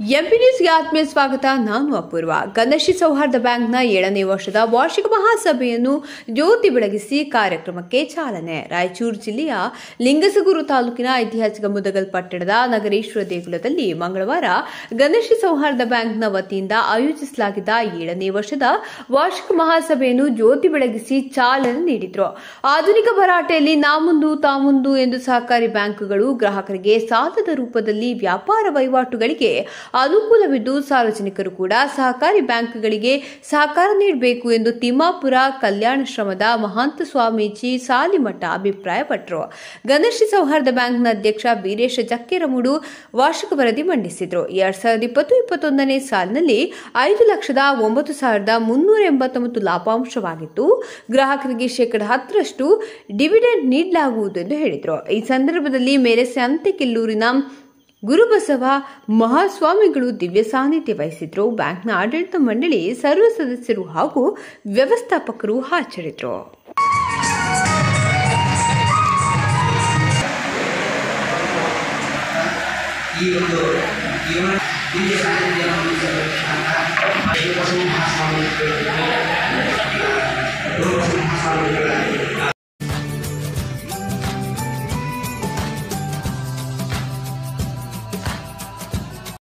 MP ನ್ಯೂಸ್ಗೆ ಆತ್ಮೀಯ ಸ್ವಾಗತ ನಾನು ಅಪೂರ್ವ ಗಣೇಶಿ ಸೌಹಾರ್ದ ಬ್ಯಾಂಕ್ನ ಏಳನೇ ವರ್ಷದ ವಾರ್ಷಿಕ ಮಹಾಸಭೆಯನ್ನು ಜ್ಯೋತಿ ಬೆಳಗಿಸಿ ಕಾರ್ಯಕ್ರಮಕ್ಕೆ ಚಾಲನೆ ರಾಯಚೂರು ಜಿಲ್ಲೆಯ ಲಿಂಗಸಗೂರು ತಾಲೂಕಿನ ಐತಿಹಾಸಿಕ ಮುದಗಲ್ ಪಟ್ಟಣದ ನಗರೇಶ್ವರ ದೇಗುಲದಲ್ಲಿ ಮಂಗಳವಾರ ಗಣೇಶಿ ಸೌಹಾರ್ದ ಬ್ಯಾಂಕ್ನ ವತಿಯಿಂದ ಆಯೋಜಿಸಲಾಗಿದ್ದ ಏಳನೇ ವರ್ಷದ ವಾರ್ಷಿಕ ಮಹಾಸಭೆಯನ್ನು ಜ್ಯೋತಿ ಬೆಳಗಿಸಿ ಚಾಲನೆ ನೀಡಿದರು ಆಧುನಿಕ ಭರಾಟೆಯಲ್ಲಿ ನಾಮುಂದು ತಾಮುಂದು ಎಂದು ಸಹಕಾರಿ ಬ್ಯಾಂಕುಗಳು ಗ್ರಾಹಕರಿಗೆ ಸಾಲದ ರೂಪದಲ್ಲಿ ವ್ಯಾಪಾರ ವಹಿವಾಟುಗಳಿಗೆ ಅನುಕೂಲವಿದ್ದು ಸಾರ್ವಜನಿಕರು ಕೂಡ ಸಹಕಾರಿ ಬ್ಯಾಂಕ್ಗಳಿಗೆ ಸಹಕಾರ ನೀಡಬೇಕು ಎಂದು ತಿಮ್ಮಾಪುರ ಕಲ್ಯಾಣಶ್ರಮದ ಮಹಾಂತ ಸ್ವಾಮೀಜಿ ಸಾಲಿಮಠ ಅಭಿಪ್ರಾಯಪಟ್ಟರು ಗಣೇಶಿ ಸೌಹಾರ್ದ ಬ್ಯಾಂಕ್ನ ಅಧ್ಯಕ್ಷ ವೀರೇಶ ಜಕ್ಕೆರಮುಡು ವಾರ್ಷಿಕ ವರದಿ ಮಂಡಿಸಿದರು ಎರಡ್ ಸಾವಿರದ ಇಪ್ಪತ್ತು ಇಪ್ಪತ್ತೊಂದನೇ ಸಾಲಿನಲ್ಲಿ ಐದು ಲಕ್ಷದ ಒಂಬತ್ತು ಸಾವಿರದ ಮುನ್ನೂರ ಎಂಬತ್ತೊಂಬತ್ತು ಲಾಭಾಂಶವಾಗಿತ್ತು ಗ್ರಾಹಕರಿಗೆ ಶೇಕಡ ಹತ್ತರಷ್ಟು ಡಿವಿಡೆಂಡ್ ನೀಡಲಾಗುವುದು ಎಂದು ಹೇಳಿದರು ಈ ಸಂದರ್ಭದಲ್ಲಿ ಮೇರೆಸೆ ಅಂತೆಕಿಲ್ಲೂರಿನ ಗುರುಬಸವ ಮಹಾಸ್ವಾಮಿಗಳು ದಿವ್ಯ ಸಾನ್ನಿಧ್ಯ ವಹಿಸಿದ್ರು ಬ್ಯಾಂಕ್ನ ಆಡಳಿತ ಮಂಡಳಿ ಸರ್ವ ಸದಸ್ಯರು ಹಾಗೂ ವ್ಯವಸ್ಥಾಪಕರು ಹಾಜರಿದ್ದರು ಈ ಒಂದು ಜೀವನ ದಿವ್ಯ ಸಾನ್ನಿಧ್ಯವನ್ನು ಹೊಂದಿರತಕ್ಕಂಥ ಗುರುಬಸವ ಮಹಾಸ್ವಾಮಿಗಳು ಗುರುಬಸವ ಮಹಾಸ್ವಾಮಿಗಳು